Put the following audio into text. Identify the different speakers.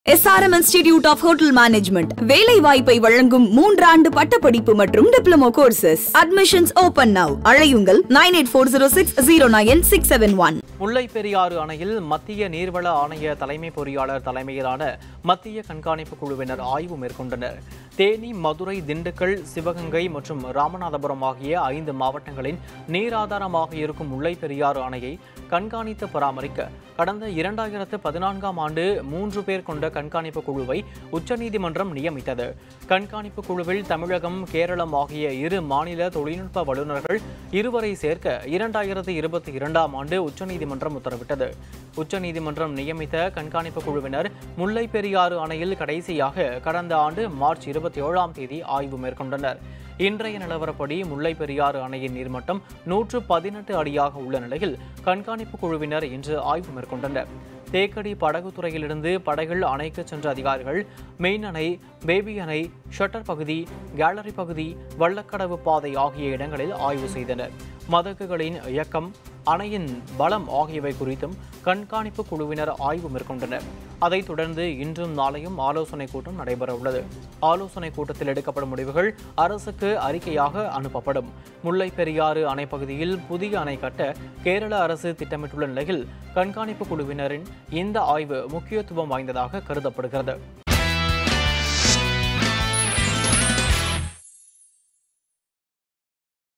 Speaker 1: SRM institute of hotel management வேலை வாய்ப்பை வழங்கும் மூன்றாண்டு பட்டப்படிப்பு மற்றும் diploma courses admissions open now அழையுங்கள் nine eight four zero six zero nine six seven one
Speaker 2: Mullai Periyar அணையில் மத்திய நீர்வள ஆணைய தலைமை பொறியாளர் தலைமையிலான மத்திய கண்காணிப்பு குழுவினர் ஆய்வு மேற்கொண்டனர் தேனி மதுரை திண்டுக்கல் சிவகங்கை மற்றும் ராமநாதபுரம் ஆகிய ஐந்து மாவட்டங்களின் நீர் ஆதாரமாக இருக்கும் முல்லை பெரியாறு அணையை கண்காணித்து பராமரிக்க கடந்த இரண்டாயிரத்து பதினான்காம் ஆண்டு மூன்று பேர் கொண்ட கண்காணிப்பு குழுவை உச்சநீதிமன்றம் நியமித்தது கண்காணிப்பு குழுவில் தமிழகம் கேரளம் ஆகிய இரு மாநில தொழில்நுட்ப வல்லுநர்கள் இருவரை சேர்க்க இரண்டாயிரத்து இருபத்தி இரண்டாம் ஆண்டு உச்சநீதிமன்றம் உத்தரவிட்டது உச்சநீதிமன்றம் நியமித்த கண்காணிப்பு குழுவினர் முல்லை பெரியாறு அணையில் கடைசியாக கடந்த ஆண்டு மார்ச் இருபத்தி ஏழாம் தேதி ஆய்வு மேற்கொண்டனர் இன்றைய நிலவரப்படி முல்லை பெரியாறு அணையின் நீர்மட்டம் நூற்று பதினெட்டு அடியாக உள்ள நிலையில் கண்காணிப்பு குழுவினர் இன்று ஆய்வு மேற்கொண்டனர் தேக்கடி படகுத்துறையிலிருந்து படகில் அணைக்கு சென்ற அதிகாரிகள் மெயின் அணை பேபி அணை ஷட்டர் பகுதி கேலரி பகுதி வள்ளக்கடவு பாதை ஆகிய இடங்களில் ஆய்வு செய்தனர் மதகுகளின் இயக்கம் அணையின் பலம் ஆகியவை குறித்தும் கண்காணிப்பு குழுவினர் ஆய்வு மேற்கொண்டனர் அதைத் தொடர்ந்து இன்றும் நாளையும் ஆலோசனை கூட்டம் நடைபெற உள்ளது ஆலோசனை கூட்டத்தில் எடுக்கப்படும் முடிவுகள் அரசுக்கு அறிக்கையாக அனுப்பப்படும் முல்லை பெரியாறு அணை பகுதியில் புதிய அணை கட்ட கேரள அரசு திட்டமிட்டுள்ள நிலையில் கண்காணிப்பு குழுவினரின் இந்த ஆய்வு முக்கியத்துவம் வாய்ந்ததாக கருதப்படுகிறது